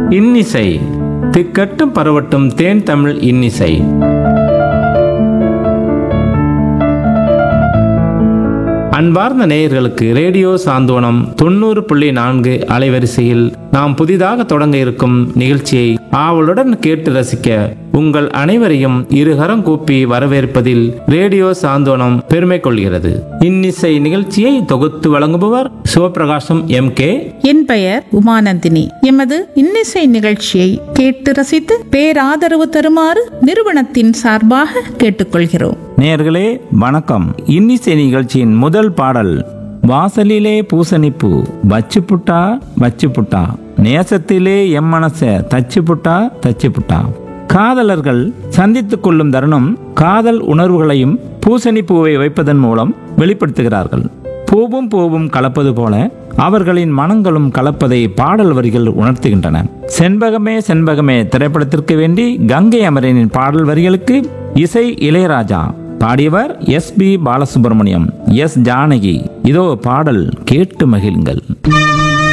இன்னிசை திக்கட்டும் பரவட்டும் தேன் தமிழ் இன்னிசை அன்பார்ந்த நேயர்களுக்கு ரேடியோ சாந்தோனம் தொண்ணூறு புள்ளி நான்கு அலைவரிசையில் நாம் புதிதாக தொடங்க இருக்கும் நிகழ்ச்சியை ஆவலுடன் கேட்டு ரசிக்க உங்கள் அனைவரையும் இருகரம் கூப்பி வரவேற்பதில் ரேடியோ சாந்தோனம் பெருமை கொள்கிறது இன்னிசை நிகழ்ச்சியை தொகுத்து வழங்குபவர் சிவபிரகாசம் எம் கே என் பெயர் உமானந்தினி எமது இன்னிசை நிகழ்ச்சியை கேட்டு ரசித்து பேராதரவு தருமாறு நிறுவனத்தின் சார்பாக கேட்டுக்கொள்கிறோம் நேயர்களே வணக்கம் இன்னிசை நிகழ்ச்சியின் முதல் பாடல் வாசலிலே பூசணிப்பூ வச்சு புட்டா வச்சு புட்டா நேசத்திலே எம் மனச தச்சு புட்டா தச்சு புட்டா காதலர்கள் சந்தித்துக் கொள்ளும் தருணம் காதல் உணர்வுகளையும் பூசணி பூவை வைப்பதன் மூலம் வெளிப்படுத்துகிறார்கள் பூவும் பூவும் கலப்பது போல அவர்களின் மனங்களும் கலப்பதை பாடல் வரிகள் உணர்த்துகின்றன செண்பகமே செண்பகமே திரைப்படத்திற்கு வேண்டி கங்கை அமரனின் பாடல் வரிகளுக்கு இசை இளையராஜா பாடியவர் S P Balasubrahmanyam S Janaki இதோ பாடல் கேட்டு மகிழுங்கள்